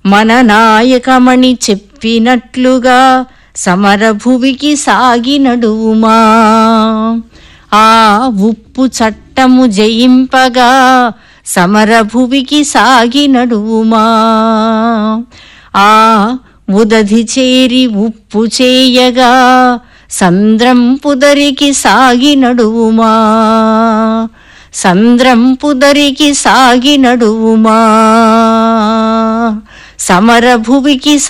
మన నాయకమణి చెప్పినట్లుగా సమరభువికి సాగి నడువుమా ఆ ఉప్పు చట్టము జయింపగా సమరభువికి సాగి నడువుమా ఆ ఉదధి చేరి ఉప్పు చేయగా సంద్రం పుదరికి సాగి నడువుమా సంద్రం పుదరికి సాగి నడువుమా సమరభువికి